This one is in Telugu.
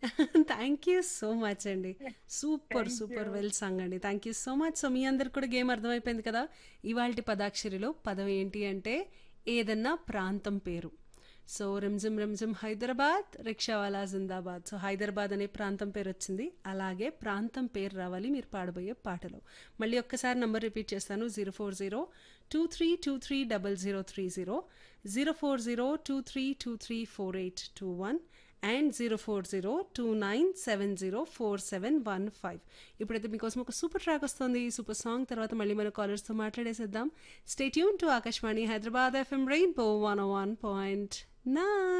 థ్యాంక్ యూ సో మచ్ అండి సూపర్ సూపర్ వెల్ సాంగ్ అండి thank you so much so మీ అందరికి కూడా గేమ్ అర్థమైపోయింది కదా ఇవాళ పదాక్షరిలో పదం ఏంటి అంటే ఏదన్నా ప్రాంతం పేరు సో రిమ్జిమ్ రిమ్జిమ్ హైదరాబాద్ రిక్షావాలా జిందాబాద్ సో హైదరాబాద్ అనే ప్రాంతం పేరు వచ్చింది అలాగే ప్రాంతం పేరు రావాలి మీరు పాడబోయే పాటలో మళ్ళీ ఒక్కసారి నంబర్ రిపీట్ చేస్తాను zero four zero two three two three double zero three zero zero four zero two three two three four eight two one and zero four zero two nine seven zero four seven one five ఇప్పుడైతే మీకోసం ఒక సూపర్ ట్రాక్ వస్తుంది ఈ సూపర్ సాంగ్ తర్వాత మళ్ళీ మన కాలర్స్తో మాట్లాడేసేద్దాం stay tuned to Akashvani Hyderabad FM rainbow one one point nine